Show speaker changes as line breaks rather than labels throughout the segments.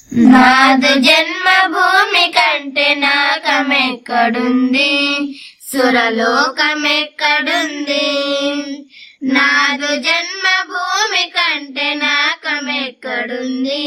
నాదు జన్మభూమి కంటే నాకమెక్కడుంది సురలోకమెక్కడుంది నాదు జన్మభూమి కంటే నాకమెక్కడుంది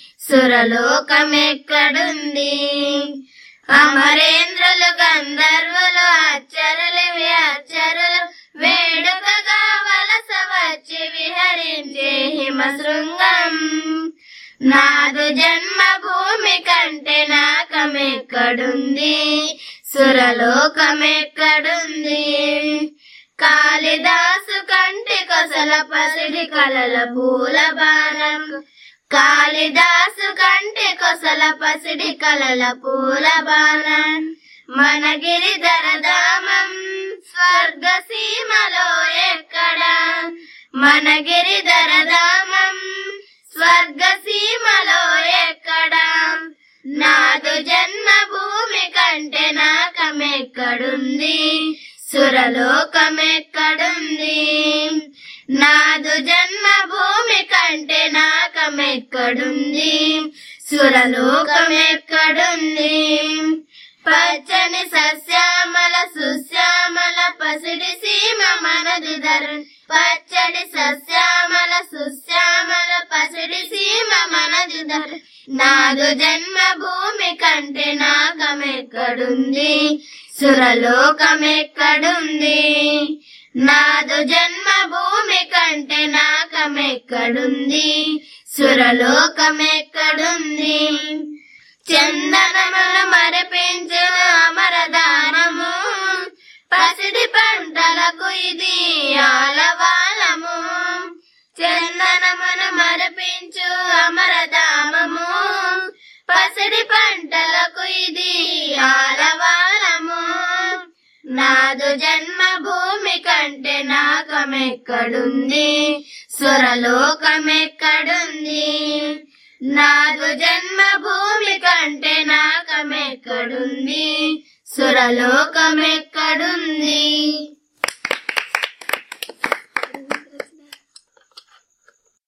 సురలోకమెక్కడుంది అమరేంద్రులు గంధర్వులు అచ్చరులు అచ్చరులు వేడుకగా వలస వచ్చి విహరించే హిమశృంగం నాదు జన్మభూమి కంటే నాకమెక్కడుంది సురలోకమెక్కడుంది కాళిదాసు కంటి కొసల పసిడి కలల పూల బాణం కాళిదాసు కంటి కొసల పసిడి కలల పూల బాణం మన గిరిధరధామం స్వర్గ సీమలో ఎక్కడ మన గిరిధరధామం స్వర్గ సీమలో ఎక్కడ నాదు జన్మభూమి కంటే నాకమెక్కడుంది సురలోకమెక్కడుంది నాదు జన్మభూమి కంటే నాకమెక్కడుంది సురలోకమెక్కడుంది పచ్చని సస్యామల సుశ్యామల పసిడి సీమ మనది ధరణి పచ్చడి సస్యామల సుశ్యామల పసిడి సీమ మనది ధరణి నాదు జన్మభూమి కంటే నాకమెక్కడుంది సురలోకమెక్కడుంది నాదు జన్మభూమి కంటే నాకమెక్కడుంది సురలోకమెక్కడుంది చందనమును మరిపించు అమరదానము పసిడి పంటలకు ఇది ఆలవాలము చందనమును మరిపించు అమరధామము పసిడి పంటలకు ఇది ఆలవాలము నాదు జన్మభూమి కంటే నాకమెక్కడుంది సురలోకమెక్కడుంది నాదు జన్మభూమి కంటే నాకమెక్కడుంది సురలోకమెక్కడుంది